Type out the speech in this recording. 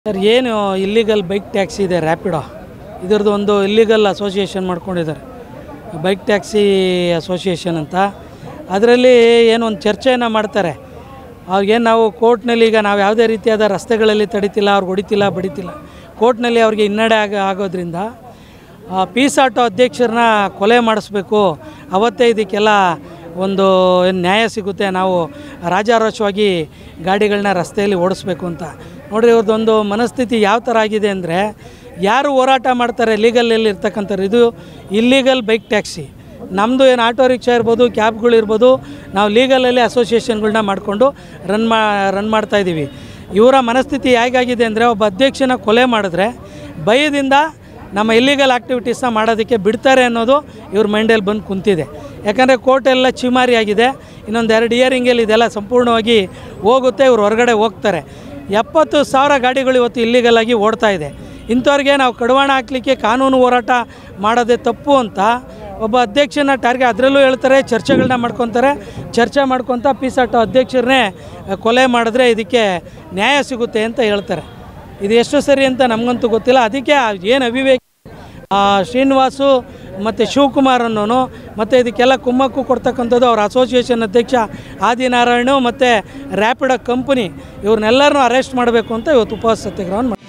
sir ಏನು illegal bike taxi ಇದೆ Rapido ಇದ್ರದ್ದು ಒಂದು ಇಲ್ಲಿಗಲ್ ಅಸೋಸಿಯೇಷನ್ ಮಾಡ್ಕೊಂಡಿದ್ದಾರೆ ಬೈಕ್ ಟ್ಯಾಕ್ಸಿ ಅಸೋಸಿಯೇಷನ್ ಅಂತ ಅದರಲ್ಲಿ ಏನೋ ಒಂದು ಚರ್ಚೆಯನ್ನು ಮಾಡ್ತಾರೆ ಅವ್ರಿಗೇನು ನಾವು ಕೋರ್ಟ್ನಲ್ಲಿ ಈಗ ನಾವು ಯಾವುದೇ ರೀತಿಯಾದ ರಸ್ತೆಗಳಲ್ಲಿ ತಡಿತಿಲ್ಲ ಅವ್ರಿಗೆ ಹೊಡಿತಿಲ್ಲ ಬಡಿತಿಲ್ಲ ಕೋರ್ಟ್ನಲ್ಲಿ ಅವ್ರಿಗೆ ಹಿನ್ನಡೆ ಆಗ ಆಗೋದ್ರಿಂದ ಆ, ಪೀಸ್ ಆಟೋ ಅಧ್ಯಕ್ಷರನ್ನ ಕೊಲೆ ಮಾಡಿಸ್ಬೇಕು ಅವತ್ತೇ ಇದಕ್ಕೆಲ್ಲ ಒಂದು ಏನು ನ್ಯಾಯ ಸಿಗುತ್ತೆ ನಾವು ರಾಜಾರೋಷವಾಗಿ ಗಾಡಿಗಳನ್ನ ರಸ್ತೆಯಲ್ಲಿ ಓಡಿಸ್ಬೇಕು ಅಂತ ನೋಡ್ರಿ ಇವ್ರದ್ದೊಂದು ಮನಸ್ಥಿತಿ ಯಾವ ಥರ ಆಗಿದೆ ಅಂದರೆ ಯಾರು ಹೋರಾಟ ಮಾಡ್ತಾರೆ ಲೀಗಲಲ್ಲಿ ಇರ್ತಕ್ಕಂಥವ್ರು ಇದು ಇಲ್ಲೀಗಲ್ ಬೈಕ್ ಟ್ಯಾಕ್ಸಿ ನಮ್ಮದು ಏನು ಆಟೋ ರಿಕ್ಷಾ ಇರ್ಬೋದು ಕ್ಯಾಬ್ಗಳಿರ್ಬೋದು ನಾವು ಲೀಗಲಲ್ಲಿ ಅಸೋಸಿಯೇಷನ್ಗಳನ್ನ ಮಾಡಿಕೊಂಡು ರನ್ ಮಾ ರನ್ ಮಾಡ್ತಾಯಿದ್ದೀವಿ ಇವರ ಮನಸ್ಥಿತಿ ಹೇಗಾಗಿದೆ ಅಂದರೆ ಒಬ್ಬ ಅಧ್ಯಕ್ಷನ ಕೊಲೆ ಮಾಡಿದ್ರೆ ಭಯದಿಂದ ನಮ್ಮ ಇಲ್ಲಿಗಲ್ ಆ್ಯಕ್ಟಿವಿಟೀಸ್ನ ಮಾಡೋದಕ್ಕೆ ಬಿಡ್ತಾರೆ ಅನ್ನೋದು ಇವ್ರ ಮೈಂಡಲ್ಲಿ ಬಂದು ಕುಂತಿದೆ ಯಾಕಂದರೆ ಕೋರ್ಟೆಲ್ಲ ಚಿಮಾರಿ ಆಗಿದೆ ಇನ್ನೊಂದು ಎರಡು ಇಯರಿಂಗಲ್ಲಿ ಇದೆಲ್ಲ ಸಂಪೂರ್ಣವಾಗಿ ಹೋಗುತ್ತೆ ಇವ್ರು ಹೊರಗಡೆ ಹೋಗ್ತಾರೆ ಎಪ್ಪತ್ತು ಸಾವಿರ ಗಾಡಿಗಳು ಇವತ್ತು ಇಲ್ಲಿಗಲಾಗಿ ಓಡ್ತಾ ಇದೆ ಇಂಥವ್ರಿಗೆ ನಾವು ಕಡಿವಾಣ ಹಾಕಲಿಕ್ಕೆ ಕಾನೂನು ಹೋರಾಟ ಮಾಡೋದೇ ತಪ್ಪು ಅಂತ ಒಬ್ಬ ಅಧ್ಯಕ್ಷನ ಟಾರ್ಗೆ ಅದರಲ್ಲೂ ಹೇಳ್ತಾರೆ ಚರ್ಚೆಗಳನ್ನ ಮಾಡ್ಕೊತಾರೆ ಚರ್ಚೆ ಮಾಡ್ಕೊತ ಪೀಸಾಟೋ ಅಧ್ಯಕ್ಷರನ್ನೇ ಕೊಲೆ ಮಾಡಿದ್ರೆ ಇದಕ್ಕೆ ನ್ಯಾಯ ಸಿಗುತ್ತೆ ಅಂತ ಹೇಳ್ತಾರೆ ಇದು ಎಷ್ಟು ಸರಿ ಅಂತ ನಮಗಂತೂ ಗೊತ್ತಿಲ್ಲ ಅದಕ್ಕೆ ಏನು ಅವಿವೇಕ ಆ, ಶ್ರೀನಿವಾಸು ಮತ್ತು ಶಿವಕುಮಾರ್ ಅನ್ನೋನು ಮತ್ತು ಇದಕ್ಕೆಲ್ಲ ಕುಮ್ಮಕ್ಕು ಕೊಡ್ತಕ್ಕಂಥದ್ದು ಅವ್ರ ಅಸೋಸಿಯೇಷನ್ ಅಧ್ಯಕ್ಷ ಆದಿನಾರಾಯಣು ಮತ್ತು ರ್ಯಾಪಿಡೋ ಕಂಪನಿ ಇವ್ರನ್ನೆಲ್ಲರನ್ನೂ ಅರೆಸ್ಟ್ ಮಾಡಬೇಕು ಅಂತ ಇವತ್ತು ಉಪವಾಸ ಸತ್ಯಾಗ್ರಹವನ್ನು